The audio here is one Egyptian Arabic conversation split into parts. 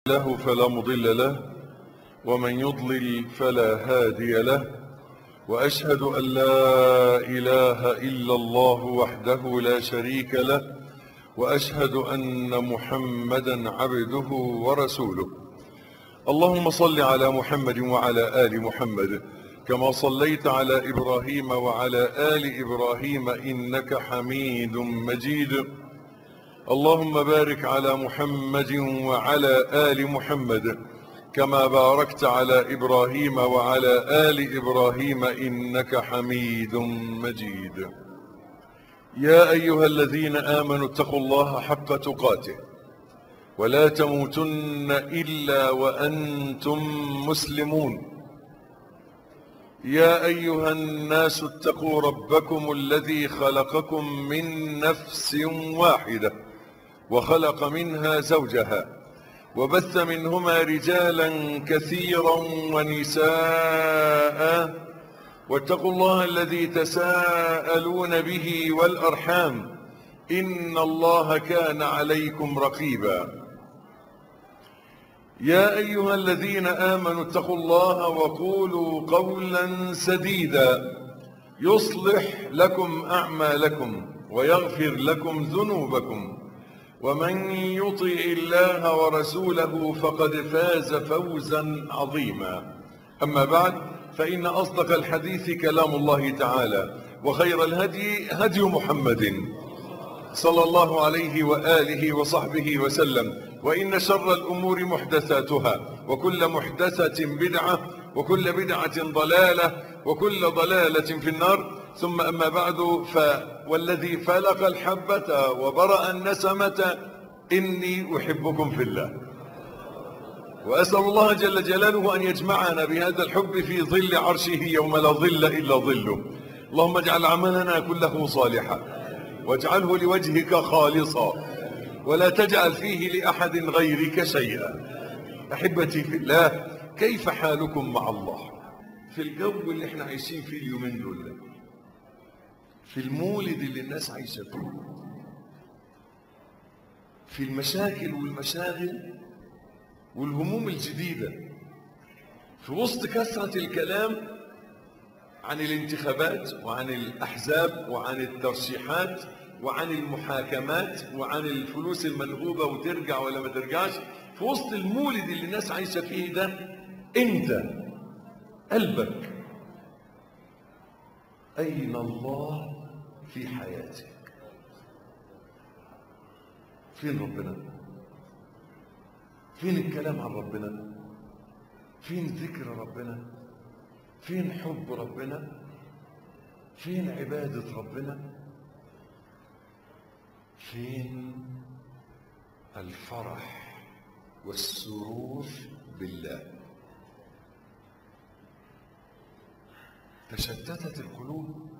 له فلا مضل له ومن يضلل فلا هادي له وأشهد أن لا إله إلا الله وحده لا شريك له وأشهد أن محمدا عبده ورسوله اللهم صل على محمد وعلى آل محمد كما صليت على إبراهيم وعلى آل إبراهيم إنك حميد مجيد اللهم بارك على محمد وعلى آل محمد كما باركت على إبراهيم وعلى آل إبراهيم إنك حميد مجيد يا أيها الذين آمنوا اتقوا الله حق تقاته ولا تموتن إلا وأنتم مسلمون يا أيها الناس اتقوا ربكم الذي خلقكم من نفس واحدة وخلق منها زوجها وبث منهما رجالا كثيرا ونساء واتقوا الله الذي تساءلون به والأرحام إن الله كان عليكم رقيبا يا أيها الذين آمنوا اتقوا الله وقولوا قولا سديدا يصلح لكم أعمالكم ويغفر لكم ذنوبكم ومن يطع الله ورسوله فقد فاز فوزا عظيما أما بعد فإن أصدق الحديث كلام الله تعالى وخير الهدي هدي محمد صلى الله عليه وآله وصحبه وسلم وإن شر الأمور محدثاتها وكل محدثة بدعة وكل بدعة ضلالة وكل ضلالة في النار ثم أما بعد ف والذي فلق الحبة وبرأ النسمة إني أحبكم في الله وأسأل الله جل جلاله أن يجمعنا بهذا الحب في ظل عرشه يوم لا ظل إلا ظله اللهم اجعل عملنا كله صالحا واجعله لوجهك خالصا ولا تجعل فيه لأحد غيرك شيئا أحبتي في الله كيف حالكم مع الله في الجو اللي احنا عايشين فيه اليومين دول في المولد اللي الناس عايشة فيه في المشاكل والمشاغل والهموم الجديدة في وسط كثرة الكلام عن الانتخابات وعن الأحزاب وعن الترشيحات وعن المحاكمات وعن الفلوس المنهوبة وترجع ولا ما ترجعش في وسط المولد اللي الناس عايشة فيه ده انت قلبك أين الله في حياتك فين ربنا فين الكلام عن ربنا فين ذكر ربنا فين حب ربنا فين عبادة ربنا فين الفرح والسرور بالله تشتتت القلوب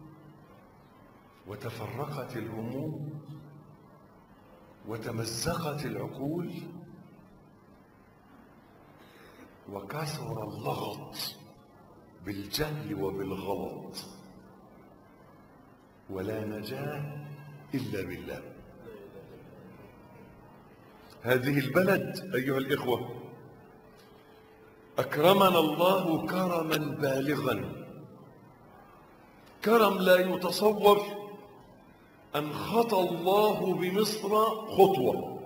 وتفرقت الهموم وتمزقت العقول وكثر اللغط بالجهل وبالغلط ولا نجاه الا بالله هذه البلد ايها الاخوه اكرمنا الله كرما بالغا كرم لا يتصور ان خطى الله بمصر خطوه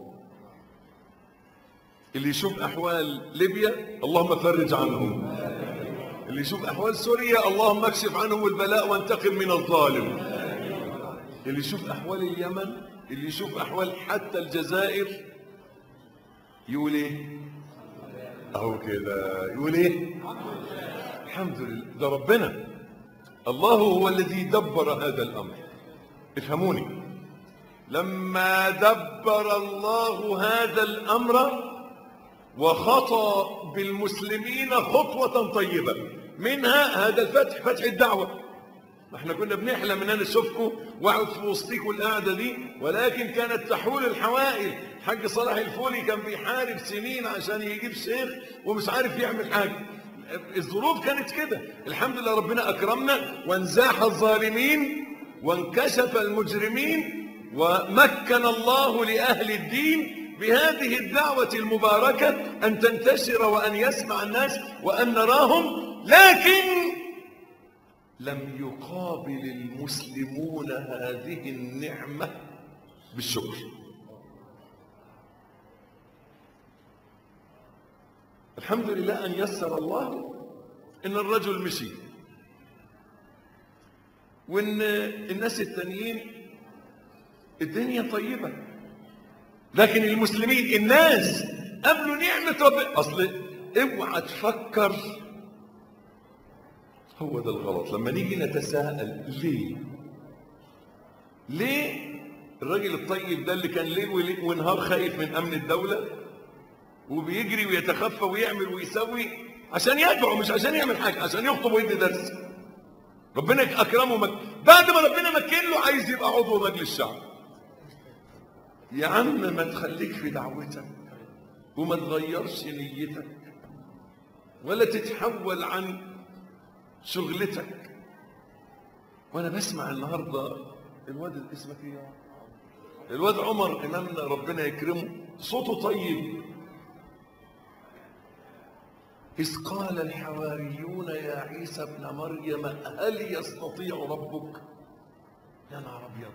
اللي يشوف احوال ليبيا اللهم فرج عنهم اللي يشوف احوال سوريا اللهم اكشف عنهم البلاء وانتقم من الظالم اللي يشوف احوال اليمن اللي يشوف احوال حتى الجزائر يقول ايه اهو كده يقول ايه الحمد لله ده ربنا الله هو الذي دبر هذا الامر افهموني لما دبر الله هذا الامر وخطى بالمسلمين خطوة طيبة منها هذا الفتح فتح الدعوة احنا كنا بنحلم ان انا اشوفكم واقعد في وسطيكم القعده دي ولكن كانت تحول الحوائل الحاج صلاح الفولي كان بيحارب سنين عشان يجيب شيخ ومش عارف يعمل حاجه الظروف كانت كده الحمد لله ربنا اكرمنا وانزاح الظالمين وانكشف المجرمين ومكن الله لاهل الدين بهذه الدعوة المباركة أن تنتشر وأن يسمع الناس وأن نراهم لكن لم يقابل المسلمون هذه النعمة بالشكر الحمد لله أن يسر الله إن الرجل مشي وإن الناس التانيين الدنيا طيبة لكن المسلمين الناس قبلوا نعمة ربنا أصل اوعى تفكر هو ده الغلط لما نيجي نتساءل ليه ليه الراجل الطيب ده اللي كان ليل وليل ونهار خايف من امن الدوله وبيجري ويتخفى ويعمل ويسوي عشان يدعو مش عشان يعمل حاجه عشان يخطب ويدي درس ربنا اكرمه مك... بعد ما ربنا مكن له عايز يبقى عضو مجلس الشعب يا عم ما تخليك في دعوتك وما تغيرش نيتك ولا تتحول عن شغلتك وانا بسمع النهارده الواد اسمك ايه يا الواد عمر امامنا ربنا يكرمه صوته طيب إذ قال الحواريون يا عيسى ابن مريم هل يستطيع ربك يا نهار أبيض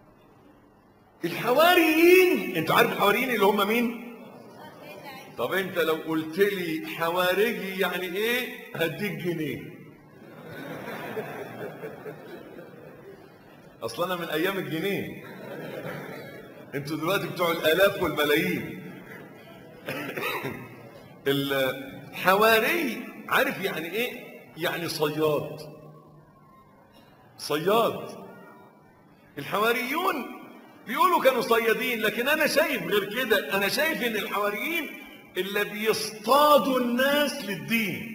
الحواريين انت عارف الحواريين اللي هم مين طب انت لو قلت لي حوارجي يعني ايه هديك جنيه اصل انا من ايام الجنيه انتوا دلوقتي بتوع الالاف والملايين الحواري عارف يعني ايه يعني صياد صياد الحواريون بيقولوا كانوا صيادين لكن انا شايف غير كده انا شايف ان الحواريين اللي بيصطادوا الناس للدين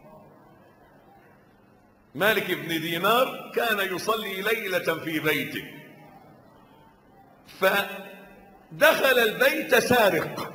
مالك بن دينار كان يصلي ليلة في بيته فدخل البيت سارق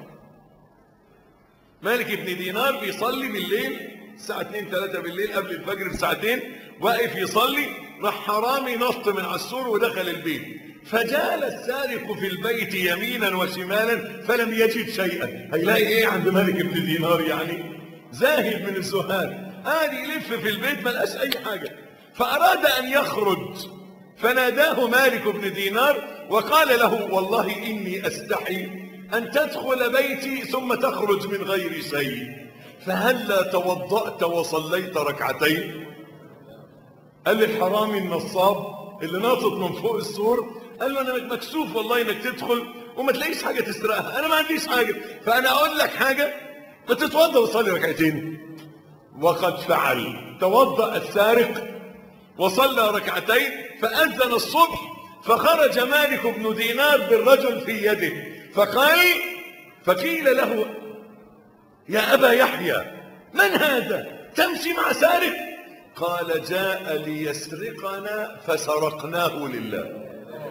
مالك بن دينار بيصلي بالليل الساعة 2 3 بالليل قبل الفجر بساعتين واقف يصلي راح حرامي نط من على السور ودخل البيت فجال السارق في البيت يمينا وشمالا فلم يجد شيئا هيلاقي ايه عند مالك بن دينار يعني زاهد من الزهاد قاعد يلف في البيت ما لقاش اي حاجه فاراد ان يخرج فناداه مالك بن دينار وقال له والله اني استحي ان تدخل بيتي ثم تخرج من غير شيء فهلا توضأت وصليت ركعتين قال لي الحرامي النصاب اللي ناطط من فوق السور قال له انا مكسوف والله انك تدخل وما تلاقيش حاجه تسرقها انا ما عنديش حاجه فانا اقول لك حاجه ما تتوضا وصلي ركعتين وقد فعل توضا السارق وصلى ركعتين فاذن الصبح فخرج مالك بن دينار بالرجل في يده فقال فقيل له يا ابا يحيى من هذا تمشي مع سارق قال جاء ليسرقنا فسرقناه لله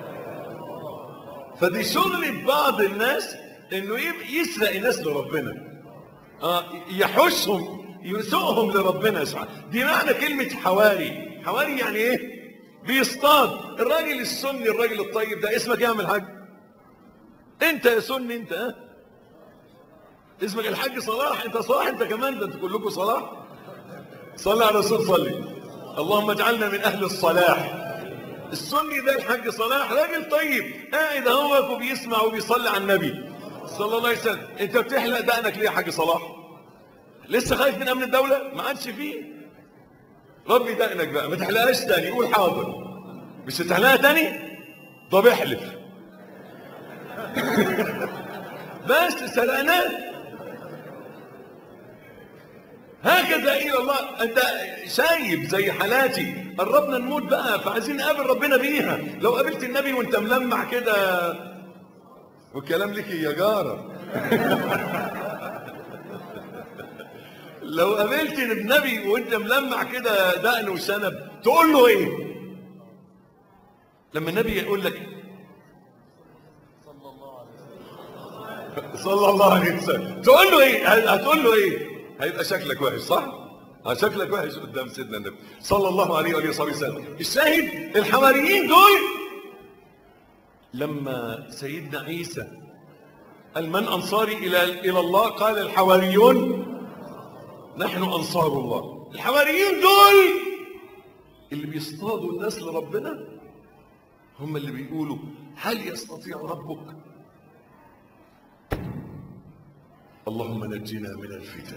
فدي شغلة بعض الناس انه يسرق الناس لربنا آه يحشهم يسوقهم لربنا سبحانه دي معنى كلمة حواري حواري يعني ايه بيصطاد الراجل السني الراجل الطيب ده اسمك ايه يا عم الحاج انت يا سني انت ها اسمك الحاج صلاح انت صلاح انت كمان ده انتوا كلكم صلاح صلى على الرسول صلي اللهم اجعلنا من اهل الصلاح السني ده الحاج صلاح راجل طيب قاعد اهوك وبيسمع وبيصلي على النبي صلى الله عليه وسلم انت بتحلق دقنك ليه يا حاج صلاح لسه خايف من امن الدوله ما عادش فيه ربي دقنك بقى ما تحلقهاش تاني قول حاضر مش هتحلقها تاني طب احلف بس سرقناه هكذا الى الله انت شايب زي حالاتي قربنا نموت بقى فعايزين نقابل ربنا بيها لو قابلت النبي وانت ملمع كده والكلام لك يا جاره لو قابلت النبي وانت ملمع كده دقن وشنب تقول له ايه لما النبي يقول لك صلى الله عليه وسلم تقول له ايه هتقول له ايه هيبقى شكلك وحش صح شكلك وحش قدام سيدنا النبي صلى الله عليه وآله وصحبه وسلم الشاهد الحواريين دول لما سيدنا عيسى قال من أنصاري إلى إلى الله قال الحواريون نحن أنصار الله الحواريون دول اللي بيصطادوا الناس لربنا هم اللي بيقولوا هل يستطيع ربك اللهم نجنا من الفتن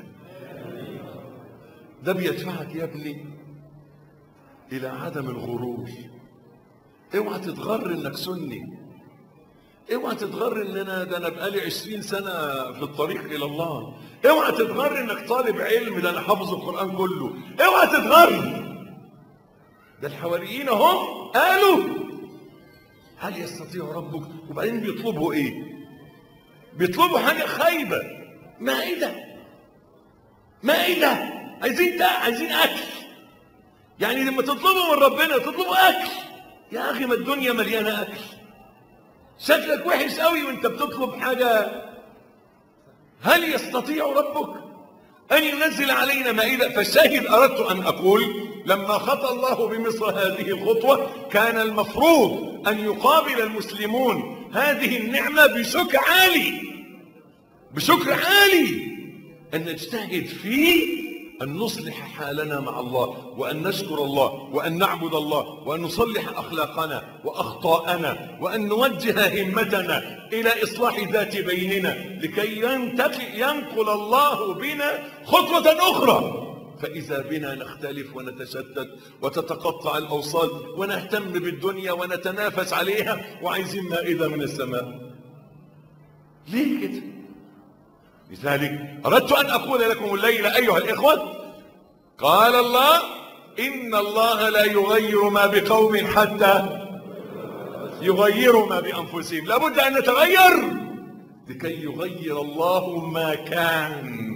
ده بيدفعك يا ابني الى عدم الغرور اوعى تتغر انك سني اوعى تتغر ان انا ده انا بقالي عشرين سنة في الطريق الى الله اوعى تتغر انك طالب علم ده انا حافظ القرآن كله اوعى تتغر ده الحواريين هم قالوا هل يستطيع ربك وبعدين بيطلبوا ايه بيطلبوا حاجة خايبة مائدة مائدة عايزين ده عايزين اكل يعني لما تطلبوا من ربنا تطلبوا اكل يا اخي ما الدنيا مليانة اكل شكلك وحش قوي وانت بتطلب حاجة هل يستطيع ربك أن ينزل علينا مائدة فالشاهد أردت أن أقول لما خطى الله بمصر هذه الخطوة كان المفروض أن يقابل المسلمون هذه النعمة بشكر عالي بشكر عالي أن نجتهد في أن نصلح حالنا مع الله وأن نشكر الله وأن نعبد الله وأن نصلح أخلاقنا وأخطاءنا وأن نوجه همتنا إلى إصلاح ذات بيننا لكي ينتقل, ينقل الله بنا خطوة أخرى فإذا بنا نختلف ونتشتت وتتقطع الأوصال ونهتم بالدنيا ونتنافس عليها وعايزين مائدة من السماء ليه كده لذلك أردت أن أقول لكم الليلة أيها الإخوة قال الله إن الله لا يغير ما بقوم حتى يغيروا ما بأنفسهم لابد أن نتغير لكي يغير الله ما كان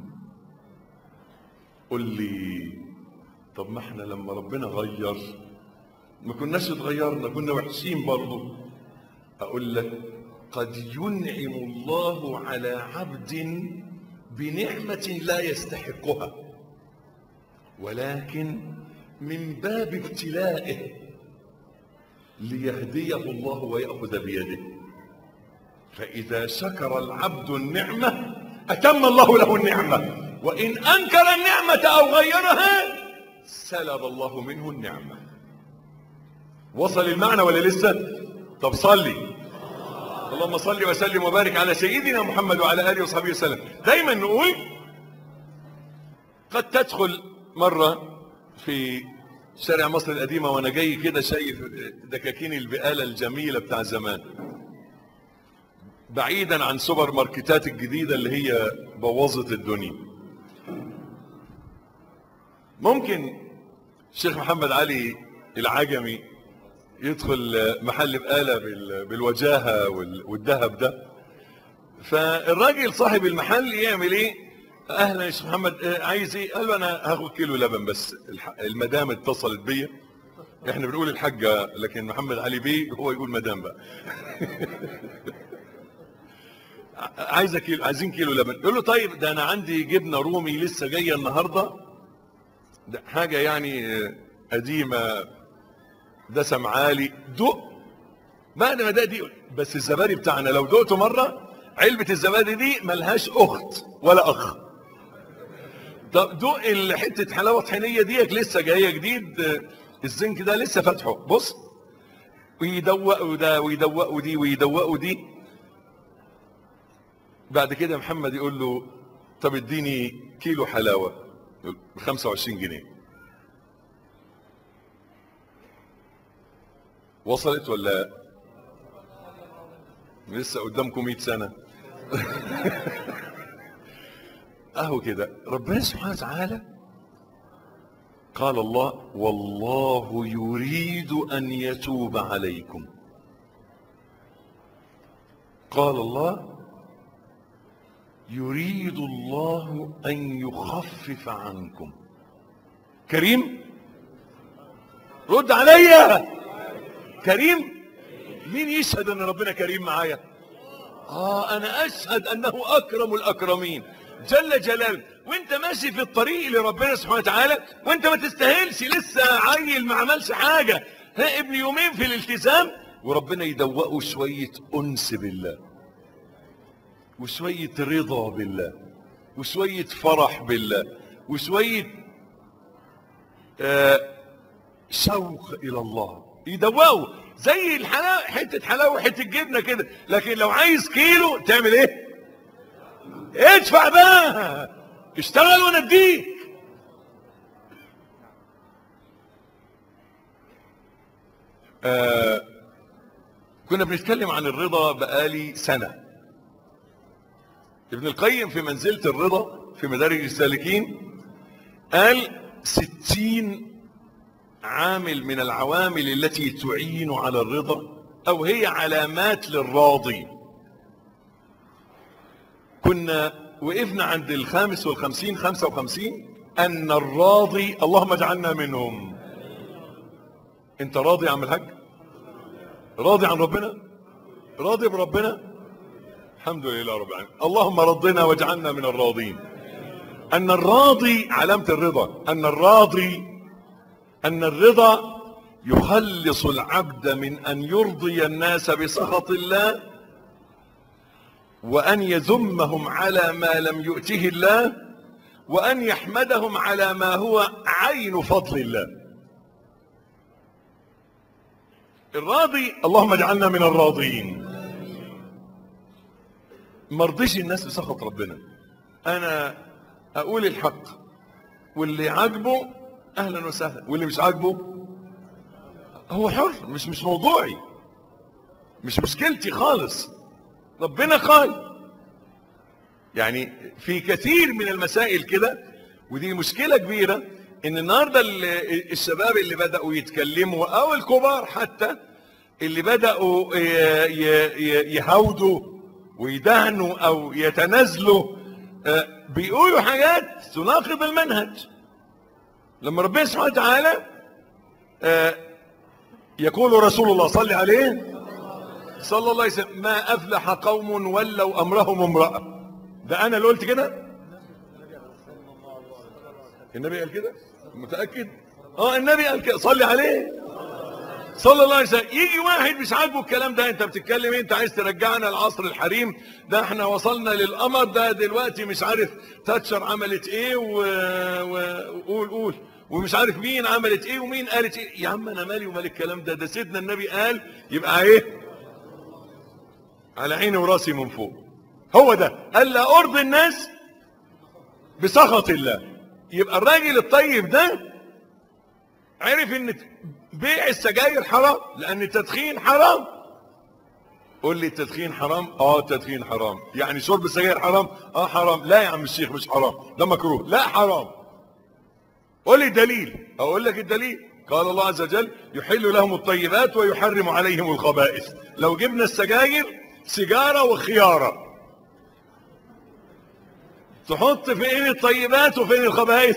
قل لي طب ما احنا لما ربنا غير ما كناش اتغيرنا كنا وحشين برضه اقول لك قد ينعم الله على عبد بنعمة لا يستحقها ولكن من باب ابتلائه ليهديه الله ويأخذ بيده فإذا شكر العبد النعمة أتم الله له النعمة وإن أنكر النعمة أو غيرها سلب الله منه النعمة وصل المعنى ولا لسه طب صلي اللهم صل وسلم وبارك على سيدنا محمد وعلى اله وصحبه وسلم دايما نقول قد تدخل مره في شارع مصر القديمه وانا جاي كده شايف دكاكين البقاله الجميله بتاع زمان بعيدا عن سوبر ماركتات الجديده اللي هي بوظت الدنيا ممكن الشيخ محمد علي العجمي يدخل محل بقالة بالوجاهة والذهب ده فالراجل صاحب المحل يعمل ايه اهلا يا شيخ محمد عايز ايه قال له انا هاخد كيلو لبن بس المدام اتصلت بيا احنا بنقول الحاجة لكن محمد علي بيه هو يقول مدام بقى عايزه كيلو عايزين كيلو لبن يقول له طيب ده انا عندي جبنه رومي لسه جايه النهارده ده حاجه يعني قديمه دسم عالي دق بعد ما ده دي بس الزبادي بتاعنا لو دقته مره علبه الزبادي دي ملهاش اخت ولا اخ طب دق حته حلاوه طحينيه ديك لسه جايه جديد الزنك ده لسه فاتحه بص ويدوقوا ده ويدوقوا دي ويدوقوا دي بعد كده محمد يقول له طب اديني كيلو حلاوه ب 25 جنيه وصلت ولا لسه قدامكم 100 سنه اهو كده ربنا سبحانه وتعالى قال الله والله يريد ان يتوب عليكم قال الله يريد الله ان يخفف عنكم كريم رد عليا كريم مين يشهد ان ربنا كريم معايا اه انا اشهد انه اكرم الاكرمين جل جلاله وانت ماشي في الطريق لربنا سبحانه وتعالى وانت ما تستاهلش لسه عيل ما عملش حاجه ها ابن يومين في الالتزام وربنا يدوقه شويه انس بالله وشوية رضا بالله وشوية فرح بالله وشوية آه شوق إلى الله يدوقوا زي الحلاوة حتة حلاوة وحتة جبنة كده لكن لو عايز كيلو تعمل ايه ادفع بقى اشتغل وانا اديك آه كنا بنتكلم عن الرضا بقالي سنة ابن القيم في منزلة الرضا في مدارج السالكين قال ستين عامل من العوامل التي تعين على الرضا او هي علامات للراضي كنا وقفنا عند الخامس والخمسين خمسة وخمسين ان الراضي اللهم اجعلنا منهم انت راضي عن الحاج راضي عن ربنا راضي بربنا الحمد لله رب العالمين اللهم رضنا واجعلنا من الراضين ان الراضي علامة الرضا ان الراضي ان الرضا يخلص العبد من ان يرضي الناس بسخط الله وان يذمهم على ما لم يؤته الله وان يحمدهم على ما هو عين فضل الله الراضي اللهم اجعلنا من الراضين مرضيش الناس بسخط ربنا انا اقول الحق واللي عاجبه اهلا وسهلا واللي مش عاجبه هو حر مش مش موضوعي مش مشكلتي خالص ربنا قال يعني في كثير من المسائل كده ودي مشكلة كبيرة ان النهاردة ال- الشباب اللي بدأوا يتكلموا او الكبار حتى اللي بدأوا ي- ي- ي- يهودوا ويدهنوا او يتنازلوا آه، بيقولوا حاجات تناقض المنهج لما ربنا سبحانه وتعالى آه، يقول رسول الله صلى عليه صلى الله عليه وسلم ما افلح قوم ولوا امرهم امراه ده انا اللي قلت كده النبي قال كده متاكد اه النبي قال كده صلي عليه صلى الله عليه وسلم يجي واحد مش عاجبه الكلام ده انت بتتكلم ايه انت عايز ترجعنا لعصر الحريم ده احنا وصلنا للقمر ده دلوقتي مش عارف تاتشر عملت ايه و- و- وقول قول ومش عارف مين عملت ايه ومين قالت ايه يا عم انا مالي ومال الكلام ده ده سيدنا النبي قال يبقى ايه على عيني وراسي من فوق هو ده الا ارضي الناس بسخط الله يبقى الراجل الطيب ده عرف ان بيع السجاير حرام لان التدخين حرام قول لي التدخين حرام اه التدخين حرام يعني شرب السجاير حرام اه حرام لا يا عم الشيخ مش حرام ده مكروه لا حرام قول لي دليل اقول لك الدليل قال الله عز وجل يحل لهم الطيبات ويحرم عليهم الخبائث لو جبنا السجاير سيجاره وخياره تحط فين الطيبات وفين الخبائث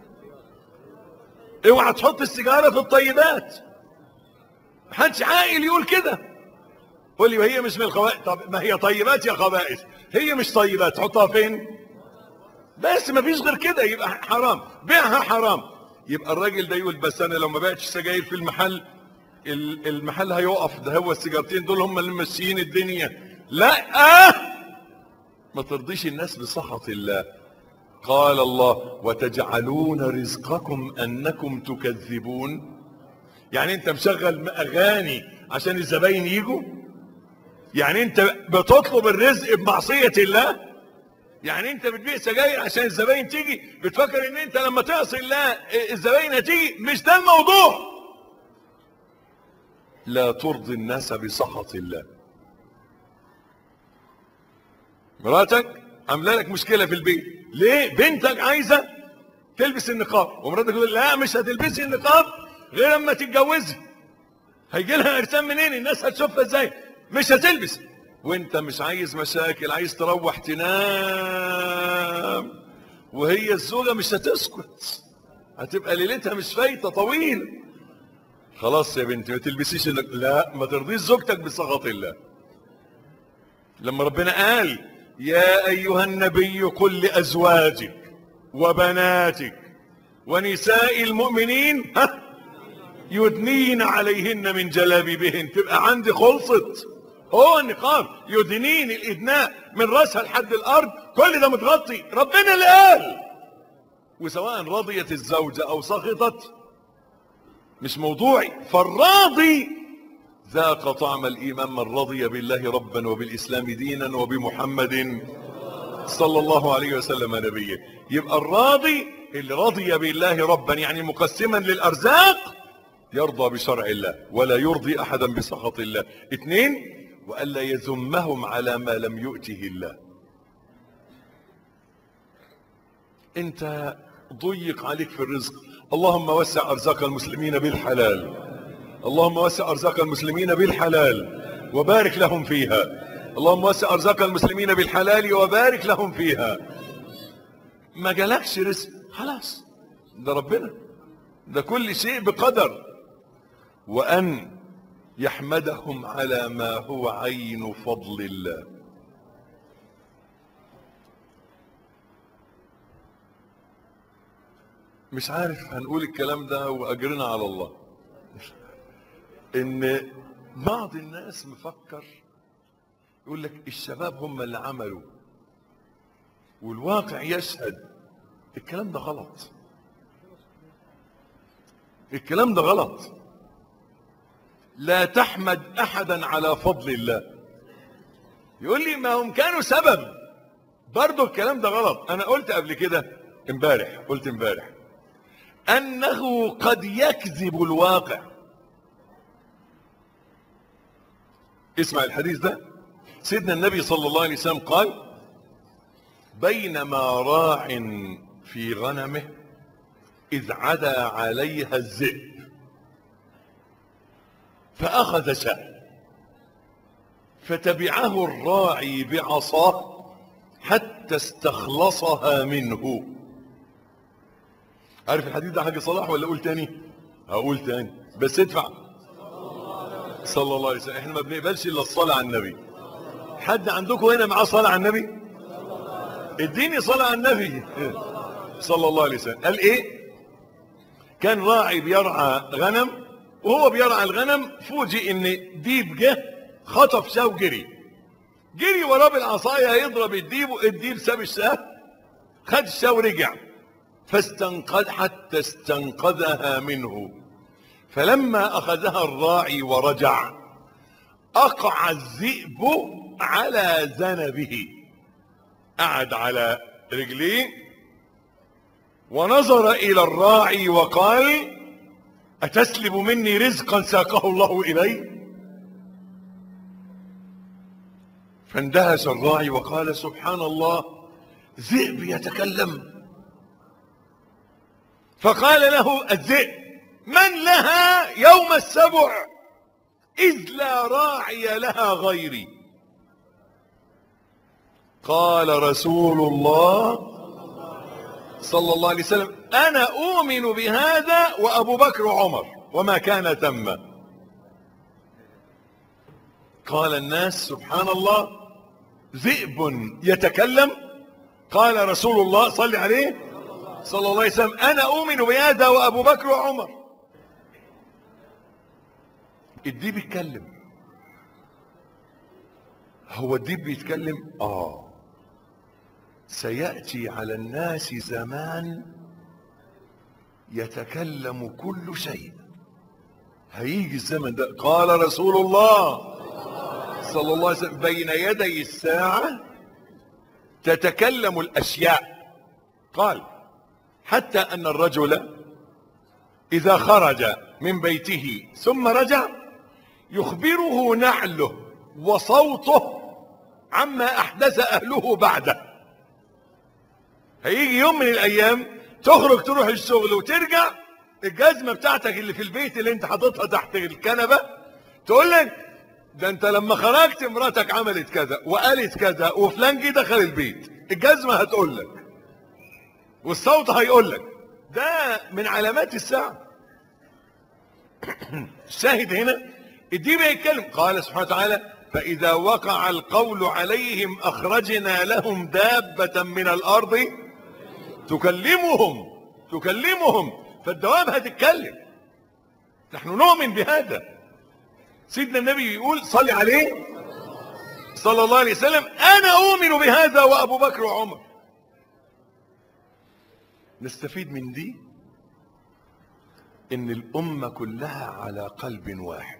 اوعى تحط السيجاره في الطيبات محدش عاقل يقول كده قول لي وهي مش من الخبائث طب ما هي طيبات يا خبائث هي مش طيبات تحطها فين بس ما فيش غير كده يبقى حرام بيعها حرام يبقى الراجل ده يقول بس انا لو ما بعتش سجاير في المحل ال- المحل هيقف ده هو السيجارتين دول هم اللي ماشيين الدنيا لا آه ما ترضيش الناس بسخط الله قال الله وتجعلون رزقكم انكم تكذبون يعني انت مشغل اغاني عشان الزباين يجوا يعني انت بتطلب الرزق بمعصية الله يعني انت بتبيع سجاير عشان الزباين تيجي بتفكر ان انت لما تعصي الله الزباين هتيجي مش ده الموضوع لا ترضي الناس بسخط الله مراتك عامله لك مشكله في البيت ليه بنتك عايزه تلبس النقاب ومراتك تقول لا مش هتلبسي النقاب غير لما تتجوزي هيجي لها ارسام منين الناس هتشوفها ازاي مش هتلبس وانت مش عايز مشاكل عايز تروح تنام وهي الزوجه مش هتسكت هتبقى ليلتها مش فايته طويل خلاص يا بنتي ما تلبسيش النق- لا ما ترضيش زوجتك بسخط الله لما ربنا قال يا ايها النبي قل لازواجك وبناتك ونساء المؤمنين ها يدنين عليهن من جلابيبهن تبقى عندي خلصت هو النقاب يدنين الإدناء من رأسها لحد الأرض كل ده متغطي ربنا اللي قال وسواء رضيت الزوجة أو سخطت مش موضوعي فالراضي ذاق طعم الإيمان من رضي بالله ربا وبالإسلام دينا وبمحمد صلى الله عليه وسلم نبيا يبقى الراضي اللي رضي بالله ربا يعني مقسما للأرزاق يرضى بشرع الله ولا يرضي أحدا بسخط الله اثنين وألا يذمهم على ما لم يؤته الله انت ضيق عليك في الرزق اللهم وسع أرزاق المسلمين بالحلال اللهم وسع أرزاق المسلمين بالحلال وبارك لهم فيها اللهم وسع أرزاق المسلمين بالحلال وبارك لهم فيها ما جالكش رزق خلاص ده ربنا ده كل شيء بقدر وأن يحمدهم على ما هو عين فضل الله مش عارف هنقول الكلام ده وأجرنا على الله ان بعض الناس مفكر يقول لك الشباب هم اللي عملوا والواقع يشهد الكلام ده غلط الكلام ده غلط لا تحمد احدا على فضل الله يقول لي ما هم كانوا سبب برضه الكلام ده غلط انا قلت قبل كده امبارح قلت امبارح انه قد يكذب الواقع اسمع الحديث ده سيدنا النبي صلى الله عليه وسلم قال بينما راع في غنمه إذ عدا عليها الذئب فأخذ شاة فتبعه الراعي بعصاه حتى استخلصها منه عارف الحديث ده حاجة صلاح ولا أقول تاني هقول تاني بس ادفع صلى الله عليه وسلم احنا ما بنقبلش الا الصلاة على النبي حد عندكم هنا معاه صلاة على النبي اديني صلاة على النبي صلى الله عليه وسلم قال ايه كان راعي بيرعى غنم وهو بيرعى الغنم فوجئ ان ديب جه خطف شاه وجري جري وراه بالعصايه يضرب الديب الديب ساب الشاه خد الشاه ورجع فاستنقذ حتى استنقذها منه فلما اخذها الراعي ورجع اقع الذئب على ذنبه قعد على رجليه ونظر الى الراعي وقال اتسلب مني رزقا ساقه الله الي فاندهش الراعي وقال سبحان الله ذئب يتكلم فقال له الذئب من لها يوم السبع إذ لا راعي لها غيري قال رسول الله صلى الله عليه وسلم أنا أؤمن بهذا وأبو بكر وعمر وما كان تم قال الناس سبحان الله ذئب يتكلم قال رسول الله صلى عليه صلى الله عليه وسلم أنا أؤمن بهذا وأبو بكر وعمر الديب يتكلم هو الديب بيتكلم اه سيأتي على الناس زمان يتكلم كل شيء هيجي الزمن ده قال رسول الله صلى الله عليه وسلم بين يدي الساعة تتكلم الأشياء قال حتى أن الرجل إذا خرج من بيته ثم رجع يخبره نعله وصوته عما أحدث أهله بعده هيجي يوم من الأيام تخرج تروح الشغل وترجع الجزمة بتاعتك اللي في البيت اللي انت حاططها تحت الكنبة تقول لك ده انت لما خرجت مراتك عملت كذا وقالت كذا وفلان جه دخل البيت الجزمة هتقول لك والصوت هيقول لك ده من علامات الساعة الشاهد هنا الدين بيتكلم قال سبحانه وتعالى فإذا وقع القول عليهم أخرجنا لهم دابة من الأرض تكلمهم تكلمهم فالدواب هتتكلم نحن نؤمن بهذا سيدنا النبي يقول صلي عليه صلى الله عليه وسلم انا اؤمن بهذا وابو بكر وعمر نستفيد من دي ان الامه كلها على قلب واحد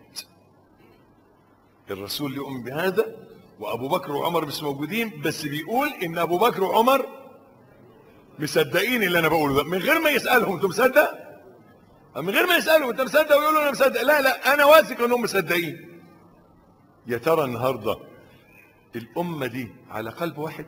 الرسول يؤمن بهذا وابو بكر وعمر مش موجودين بس بيقول ان ابو بكر وعمر مصدقين اللي انا بقوله ده من غير ما يسالهم انت مصدق من غير ما يسالهم انت مصدق ويقولوا انا مصدق لا لا انا واثق انهم مصدقين يا ترى النهارده الامه دي على قلب واحد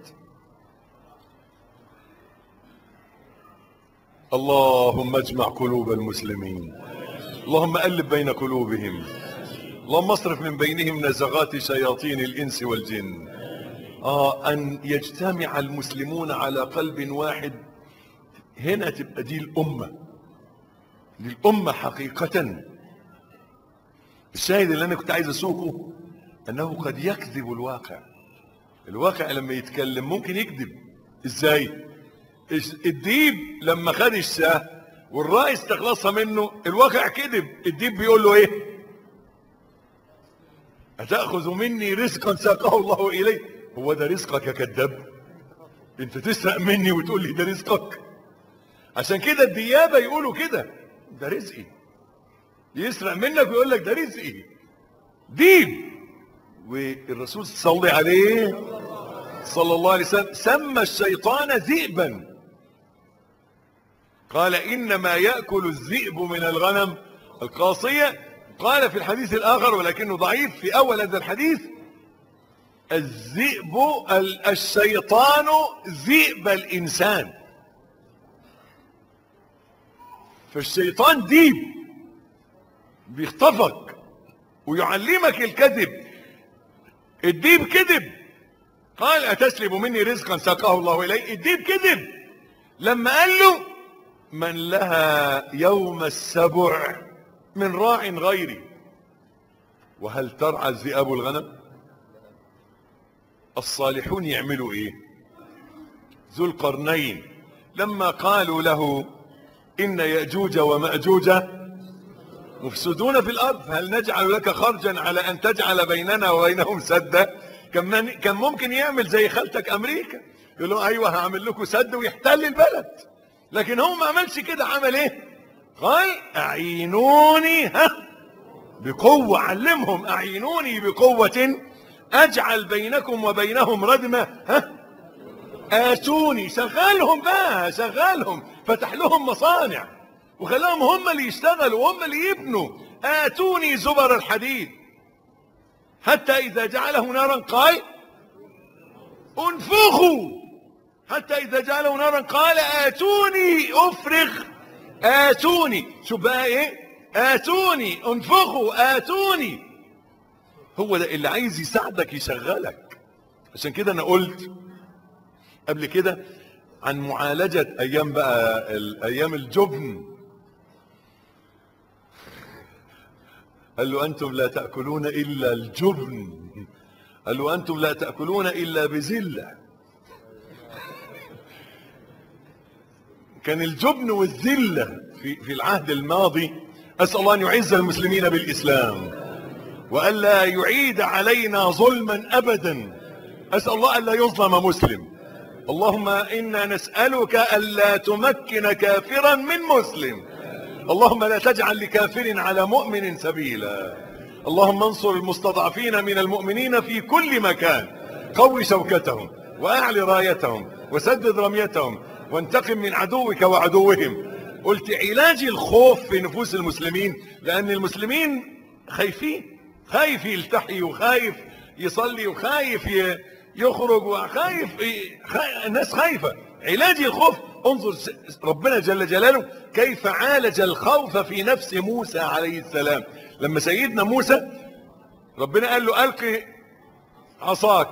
اللهم اجمع قلوب المسلمين اللهم الف بين قلوبهم اللهم اصرف من بينهم نزغات شياطين الانس والجن اه ان يجتمع المسلمون على قلب واحد هنا تبقى دي الامه دي الامه حقيقه الشاهد اللي انا كنت عايز اسوقه انه قد يكذب الواقع الواقع لما يتكلم ممكن يكذب ازاي الديب لما خد الشاه والراعي استخلصها منه الواقع كذب الديب بيقول له ايه أتأخذ مني رزقا ساقه الله إلي هو ده رزقك يا كذاب انت تسرق مني وتقول لي ده رزقك عشان كده الديابة يقولوا كده ده رزقي يسرق منك ويقول لك ده رزقي ديب والرسول صلى عليه صلى الله عليه وسلم سمى الشيطان ذئبا قال إنما يأكل الذئب من الغنم القاصية قال في الحديث الآخر ولكنه ضعيف في أول هذا الحديث الذئب الشيطان ذئب الإنسان فالشيطان ديب بيخطفك ويعلمك الكذب الديب كذب قال أتسلب مني رزقا ساقه الله إلي الديب كذب لما قال له من لها يوم السبع من راع غيري وهل ترعى الذئاب الغنم الصالحون يعملوا ايه ذو القرنين لما قالوا له ان ياجوج وماجوج مفسدون في الارض هل نجعل لك خرجا على ان تجعل بيننا وبينهم سدا كان كان ممكن يعمل زي خالتك امريكا يقول لهم ايوه هعمل لكم سد ويحتل البلد لكن هو ما عملش كده عمل ايه قال اعينوني ها بقوة علمهم اعينوني بقوة اجعل بينكم وبينهم ردمة ها اتوني شغلهم بقى شغلهم فتح لهم مصانع وخلاهم هم اللي يشتغلوا وهم اللي يبنوا اتوني زبر الحديد حتى اذا جعله نارا قال انفخوا حتى اذا جعله نارا قال اتوني افرغ اتوني شو بقى ايه اتوني انفخوا اتوني هو ده اللي عايز يساعدك يشغلك عشان كده انا قلت قبل كده عن معالجة ايام بقى ايام الجبن قال له انتم لا تأكلون الا الجبن قال له انتم لا تأكلون الا بذلة كان الجبن والذلة في, في العهد الماضي أسأل الله أن يعز المسلمين بالإسلام وألا يعيد علينا ظلما أبدا أسأل الله ألا يظلم مسلم اللهم إنا نسألك ألا تمكن كافرا من مسلم اللهم لا تجعل لكافر على مؤمن سبيلا اللهم انصر المستضعفين من المؤمنين في كل مكان قوي شوكتهم وأعلي رايتهم وسدد رميتهم وانتقم من عدوك وعدوهم قلت علاج الخوف في نفوس المسلمين لأن المسلمين خايفين خايف يلتحي وخايف يصلي وخايف يخرج وخايف الناس خايفة علاج الخوف انظر ربنا جل جلاله كيف عالج الخوف في نفس موسى عليه السلام لما سيدنا موسى ربنا قال له ألقي عصاك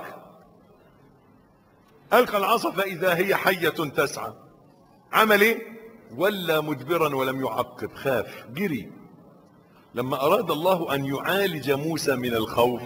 ألقى العصا فإذا هي حية تسعى عمل ايه ولا مدبرا ولم يعقب خاف جري لما أراد الله أن يعالج موسى من الخوف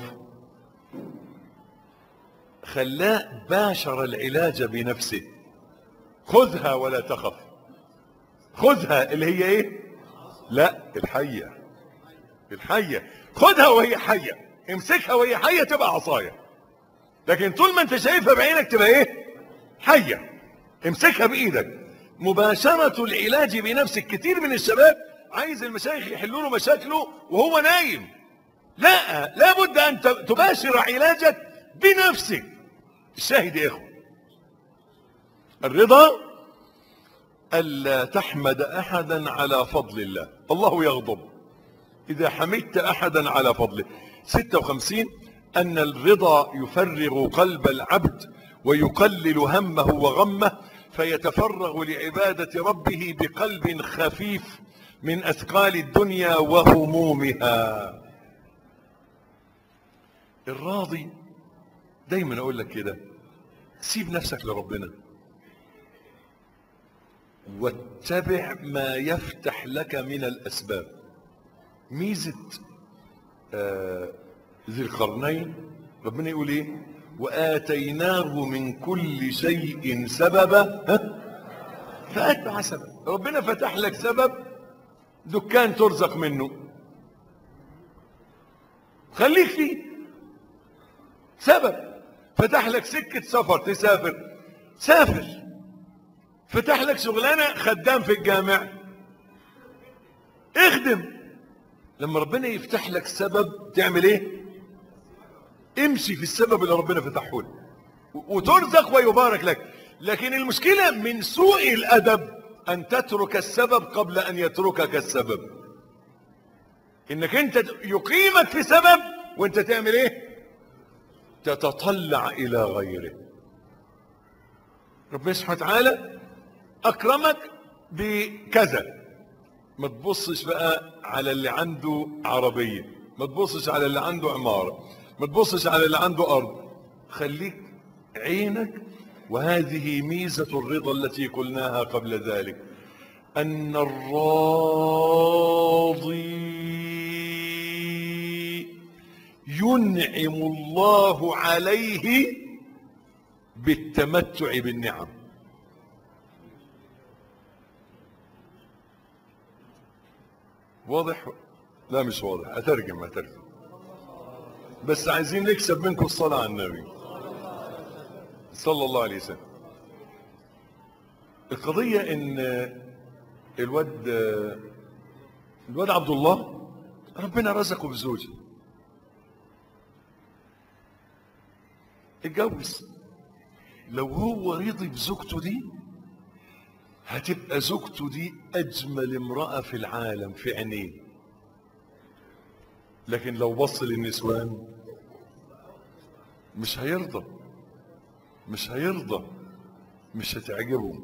خلاه باشر العلاج بنفسه خذها ولا تخف خذها اللي هي ايه لا الحية الحية خذها وهي حية امسكها وهي حية تبقى عصاية لكن طول ما انت شايفها بعينك تبقى ايه حية امسكها بايدك مباشرة العلاج بنفسك كتير من الشباب عايز المشايخ يحلوا له مشاكله وهو نايم لا لابد ان تباشر علاجك بنفسك الشاهد يا اخوه الرضا الا تحمد احدا على فضل الله الله يغضب اذا حمدت احدا على فضله 56 ان الرضا يفرغ قلب العبد ويقلل همه وغمه فيتفرغ لعبادة ربه بقلب خفيف من أثقال الدنيا وهمومها الراضي دايما أقول لك كده سيب نفسك لربنا واتبع ما يفتح لك من الأسباب ميزة آه ذي القرنين ربنا يقول ايه وآتيناه من كل شيء سببا فأتبع سبب ربنا فتح لك سبب دكان ترزق منه خليك فيه سبب فتح لك سكة سفر تسافر سافر فتح لك شغلانة خدام في الجامع اخدم لما ربنا يفتح لك سبب تعمل ايه امشي في السبب اللي ربنا فتحه لك وترزق ويبارك لك لكن المشكلة من سوء الأدب أن تترك السبب قبل أن يتركك السبب إنك أنت يقيمك في سبب وأنت تعمل إيه تتطلع إلى غيره ربنا سبحانه وتعالى أكرمك بكذا ما تبصش بقى على اللي عنده عربية ما تبصش على اللي عنده عمارة ما تبصش على اللي عنده أرض خليك عينك وهذه ميزة الرضا التي قلناها قبل ذلك أن الراضي ينعم الله عليه بالتمتع بالنعم واضح لا مش واضح اترجم اترجم بس عايزين نكسب منكم الصلاة على النبي صلى الله عليه وسلم القضية ان الواد الواد عبد الله ربنا رزقه بزوجة اتجوز لو هو رضي بزوجته دي هتبقى زوجته دي اجمل امرأة في العالم في عينيه لكن لو بص للنسوان مش هيرضى مش هيرضى مش هتعجبه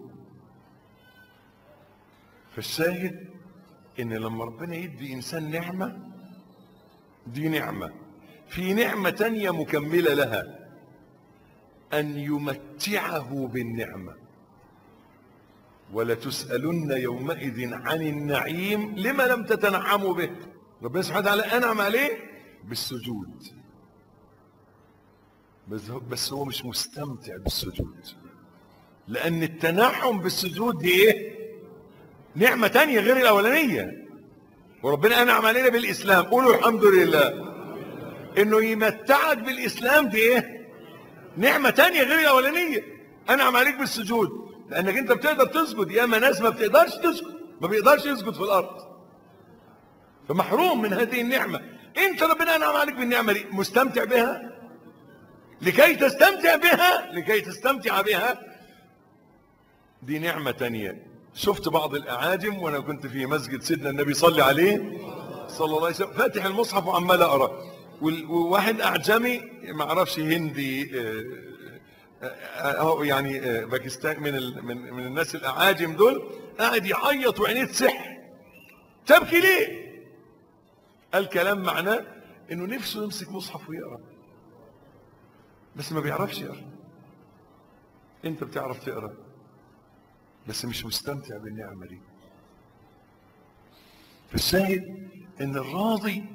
فالشاهد ان لما ربنا يدي انسان نعمة دي نعمة في نعمة تانية مكملة لها ان يمتعه بالنعمة ولتسألن يومئذ عن النعيم لما لم تتنعموا به ربنا سبحانه وتعالى انعم عليه بالسجود بس هو, بس هو مش مستمتع بالسجود لان التنعم بالسجود دي ايه نعمة تانية غير الاولانية وربنا انعم علينا بالاسلام قولوا الحمد لله انه يمتعك بالاسلام دي ايه نعمة تانية غير الاولانية انعم عليك بالسجود لانك انت بتقدر تسجد ياما ناس ما بتقدرش تسجد ما بيقدرش يسجد في الارض فمحروم من هذه النعمة انت ربنا انعم عليك بالنعمة دي مستمتع بها لكي تستمتع بها لكي تستمتع بها دي نعمة تانية شفت بعض الاعاجم وانا كنت في مسجد سيدنا النبي صلى عليه صلى الله عليه وسلم فاتح المصحف وعمال اقرا وواحد اعجمي ما اعرفش هندي اهو يعني باكستان من من من الناس الاعاجم دول قاعد يعيط وعينيه تسح تبكي ليه قال كلام معناه انه نفسه يمسك مصحف ويقرا بس ما بيعرفش يقرا انت بتعرف تقرا بس مش مستمتع بالنعمه دي فالشاهد ان الراضي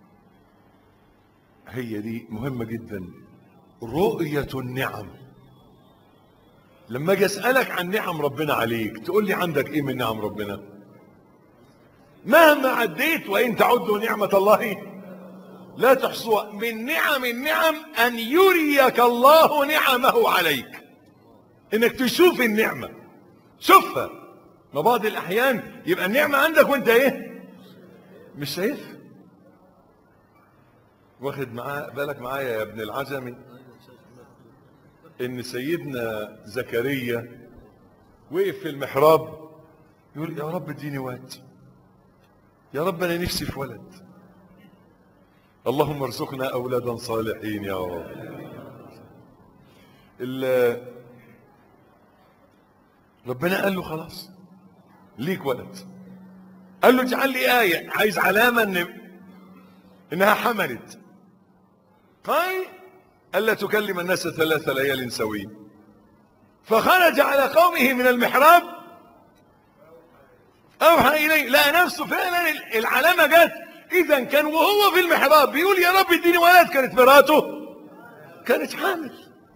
هي دي مهمه جدا رؤيه النعم لما اجي اسالك عن نعم ربنا عليك تقول لي عندك ايه من نعم ربنا مهما عديت وان تعدوا نعمه الله لا تحصوها من نعم النعم ان يريك الله نعمه عليك انك تشوف النعمة شوفها ما بعض الاحيان يبقى النعمة عندك وانت ايه مش شايفها واخد معاه بالك معايا يا ابن العجمي ان سيدنا زكريا وقف في المحراب يقول يا رب اديني وقت يا رب انا نفسي في ولد اللهم ارزقنا اولادا صالحين يا رب ال- ربنا قال له خلاص ليك ولد قال له اجعل لي آية عايز علامة ان انها حملت قال ألا تكلم الناس ثلاث ليال سوين فخرج على قومه من المحراب أوحى إليه لقى نفسه فعلا العلامة جت إذا كان وهو في المحراب بيقول يا رب اديني ولد كانت مراته كانت حامل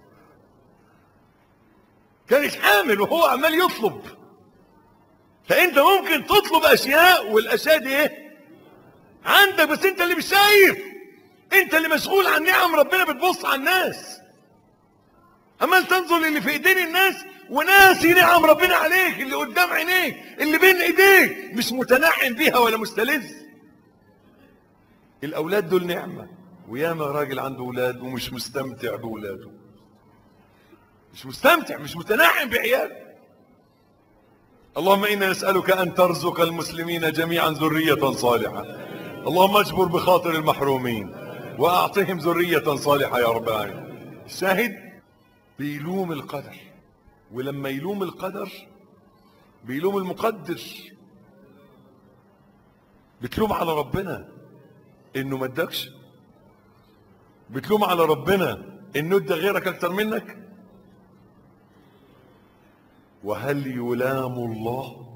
كانت حامل وهو عمال يطلب فأنت ممكن تطلب أشياء والأشياء دي إيه؟ عندك بس أنت اللي مش شايف أنت اللي مشغول عن نعم ربنا بتبص على الناس عمال تنظر للي في ايدين الناس وناسي نعم ربنا عليك اللي قدام عينيك اللي بين ايديك مش متنعم بيها ولا مستلذ الاولاد دول نعمه وياما راجل عنده اولاد ومش مستمتع باولاده مش مستمتع مش متنعم بعياله اللهم انا نسالك ان ترزق المسلمين جميعا ذريه صالحه اللهم اجبر بخاطر المحرومين واعطهم ذريه صالحه يا رب العالمين الشاهد بيلوم القدر ولما يلوم القدر بيلوم المقدر بتلوم على ربنا انه ما ادكش بتلوم على ربنا انه ادى غيرك اكتر منك وهل يلام الله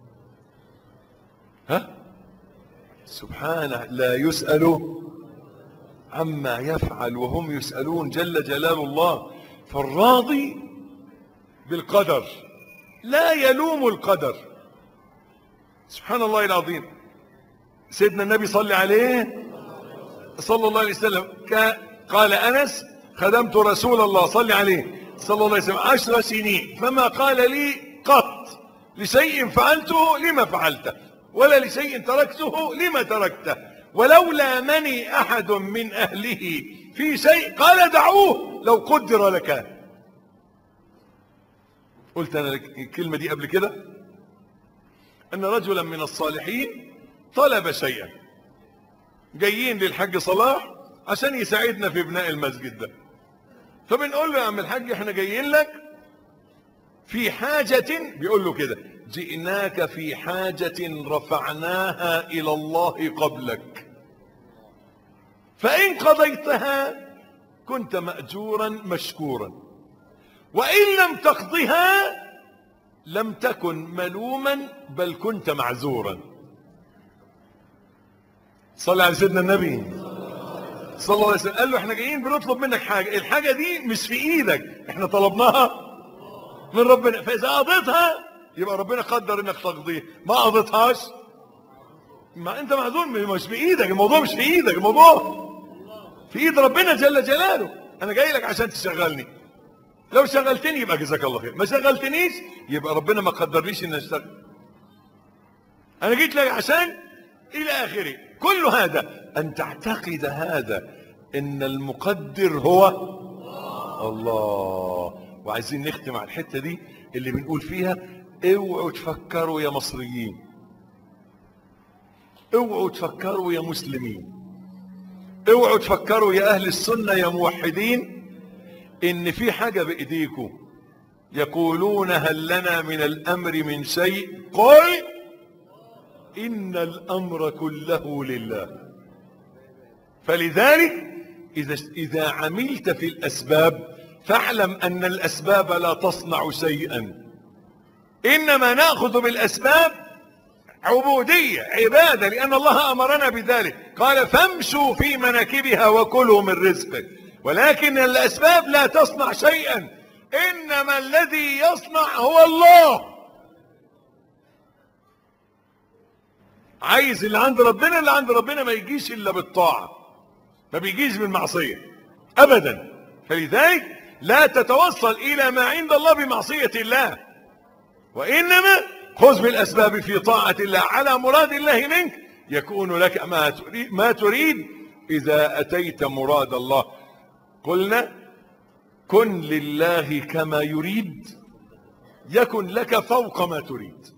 ها سبحانه لا يسأل عما يفعل وهم يسألون جل جلال الله فالراضي بالقدر لا يلوم القدر سبحان الله العظيم سيدنا النبي صلى عليه صلى الله عليه وسلم ك- قال أنس خدمت رسول الله صلى عليه صلى الله عليه وسلم عشر سنين فما قال لي قط لشيء فعلته لما فعلته ولا لشيء تركته لما تركته ولولا مني أحد من أهله في شيء قال دعوه لو قدر لكان قلت أنا الكلمة دي قبل كده أن رجلا من الصالحين طلب شيئا جايين للحاج صلاح عشان يساعدنا في بناء المسجد ده فبنقول له يا عم الحاج احنا جايين لك في حاجة بيقول له كده جئناك في حاجة رفعناها إلى الله قبلك فإن قضيتها كنت مأجورا مشكورا وإن لم تقضها لم تكن ملوما بل كنت معذورا صلى على سيدنا النبي صلى الله عليه وسلم قال له احنا جايين بنطلب منك حاجة الحاجة دي مش في ايدك احنا طلبناها من ربنا فاذا قضيتها يبقى ربنا قدر انك تقضيها ما قضيتهاش ما انت معذور مش بايدك الموضوع مش في ايدك الموضوع في ايد ربنا جل جلاله انا جاي لك عشان تشغلني لو شغلتني يبقى جزاك الله خير ما شغلتنيش يبقى ربنا ما قدرليش ان اشتغل انا جيت لك عشان الى اخره كل هذا ان تعتقد هذا ان المقدر هو الله وعايزين نختم على الحته دي اللي بنقول فيها اوعوا تفكروا يا مصريين اوعوا تفكروا يا مسلمين اوعوا تفكروا يا اهل السنه يا موحدين ان في حاجه بايديكم يقولون هل لنا من الامر من شيء قل ان الامر كله لله فلذلك اذا اذا عملت في الاسباب فاعلم ان الاسباب لا تصنع شيئا انما ناخذ بالاسباب عبوديه عباده لان الله امرنا بذلك قال فامشوا في مناكبها وكلوا من رزقه ولكن الاسباب لا تصنع شيئا انما الذي يصنع هو الله عايز اللي عند ربنا اللي عند ربنا ما يجيش الا بالطاعه ما بيجيش بالمعصية ابدا فلذلك لا تتوصل الى ما عند الله بمعصية الله وانما خذ بالاسباب في طاعة الله على مراد الله منك يكون لك ما تريد, ما تريد اذا اتيت مراد الله قلنا كن لله كما يريد يكن لك فوق ما تريد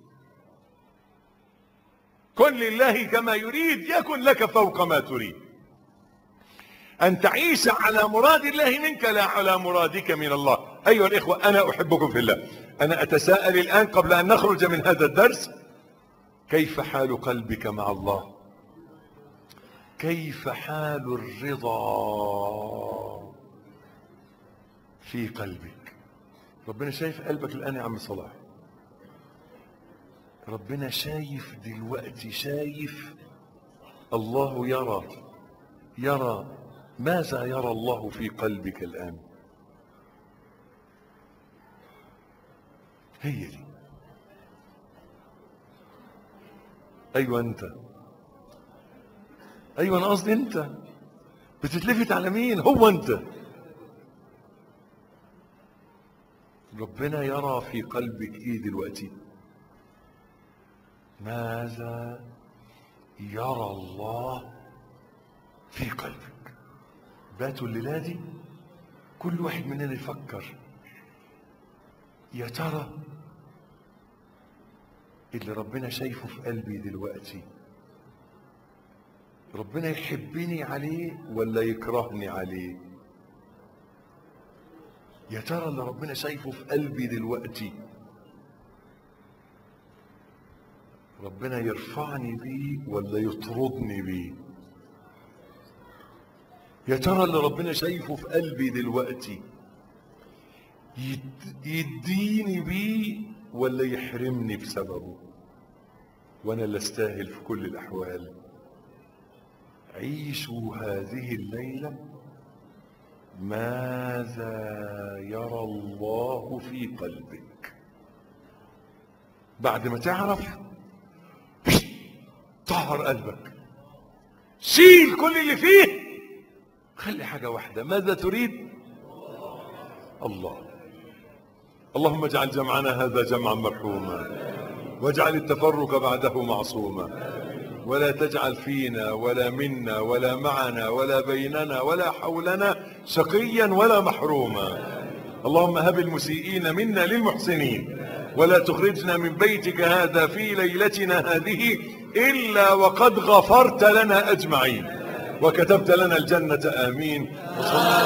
كن لله كما يريد يكن لك فوق ما تريد أن تعيش على مراد الله منك لا على مرادك من الله أيها الإخوة أنا أحبكم في الله أنا أتساءل الآن قبل أن نخرج من هذا الدرس كيف حال قلبك مع الله كيف حال الرضا في قلبك ربنا شايف قلبك الآن يا عم صلاح ربنا شايف دلوقتي شايف الله يرى يرى ماذا يرى الله في قلبك الآن هي دي أيوة أنت أيوة أنا قصدي أنت بتتلفت على مين هو أنت ربنا يرى في قلبك إيه دلوقتي ماذا يرى الله في قلبك باتوا الليلة دي كل واحد مننا يفكر يا ترى اللي ربنا شايفه في قلبي دلوقتي ربنا يحبني عليه ولا يكرهني عليه يا ترى اللي ربنا شايفه في قلبي دلوقتي ربنا يرفعني بيه ولا يطردني بيه يا ترى اللي ربنا شايفه في قلبي دلوقتي يد- يديني بيه ولا يحرمني بسببه وانا اللي استاهل في كل الاحوال عيشوا هذه الليله ماذا يرى الله في قلبك بعد ما تعرف طهر قلبك شيل كل اللي فيه خلي حاجة واحدة ماذا تريد الله اللهم اجعل جمعنا هذا جمعا مرحوما واجعل التفرق بعده معصوما ولا تجعل فينا ولا منا ولا معنا ولا بيننا ولا حولنا شقيا ولا محروما اللهم هب المسيئين منا للمحسنين ولا تخرجنا من بيتك هذا في ليلتنا هذه إلا وقد غفرت لنا أجمعين وكتبت لنا الجنة آمين وصلى